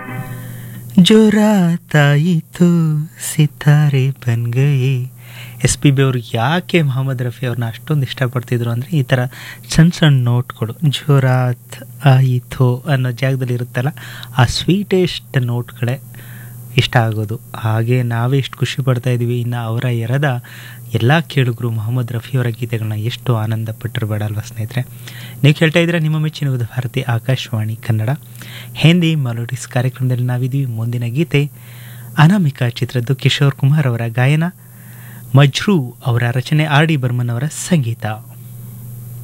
जो रात आई तो ಸಿತಾರೆ ಬನ್ ಗಯೆ ಎಸ್ ಪಿ ಬಿ ಅವ್ರು ಯಾಕೆ ಮೊಹಮ್ಮದ್ ರಫಿ ಅವ್ರನ್ನ ಅಷ್ಟೊಂದು ಇಷ್ಟಪಡ್ತಿದ್ರು ಅಂದರೆ ಈ ಥರ ಸಣ್ಣ ಸಣ್ಣ ನೋಟ್ಗಳು ಜೋರಾತ್ ಆಯಿತು ಅನ್ನೋ ಜಾಗದಲ್ಲಿ ಇರುತ್ತಲ್ಲ ಆ ಸ್ವೀಟೆಸ್ಟ್ ನೋಟ್ಗಳೇ ಇಷ್ಟ ಆಗೋದು ಹಾಗೆ ನಾವೇ ಇಷ್ಟು ಖುಷಿ ಪಡ್ತಾ ಇದ್ದೀವಿ ಇನ್ನು ಅವರ ಎರದ ಎಲ್ಲ ಕೇಳುಗರು ಮೊಹಮ್ಮದ್ ರಫಿಯವರ ಗೀತೆಗಳನ್ನ ಎಷ್ಟು ಆನಂದ ಪಟ್ಟರು ಬೇಡ ಅಲ್ವಾ ಸ್ನೇಹಿತರೆ ನೀವು ಕೇಳ್ತಾ ಇದ್ರೆ ನಿಮ್ಮ ಮೆಚ್ಚಿನ ವಿವಿಧ ಭಾರತಿ ಆಕಾಶವಾಣಿ ಕನ್ನಡ ಹಿಂದಿ ಮೆಲೋಡಿಸ್ ಕಾರ್ಯಕ್ರಮದಲ್ಲಿ ನಾವಿದ್ದೀವಿ ಮುಂದಿನ ಗೀತೆ ಅನಾಮಿಕಾ ಚಿತ್ರದ್ದು ಕಿಶೋರ್ ಕುಮಾರ್ ಅವರ ಗಾಯನ ಮಜ್ರೂ ಅವರ ರಚನೆ ಆರ್ ಡಿ ಬರ್ಮನ್ ಅವರ ಸಂಗೀತ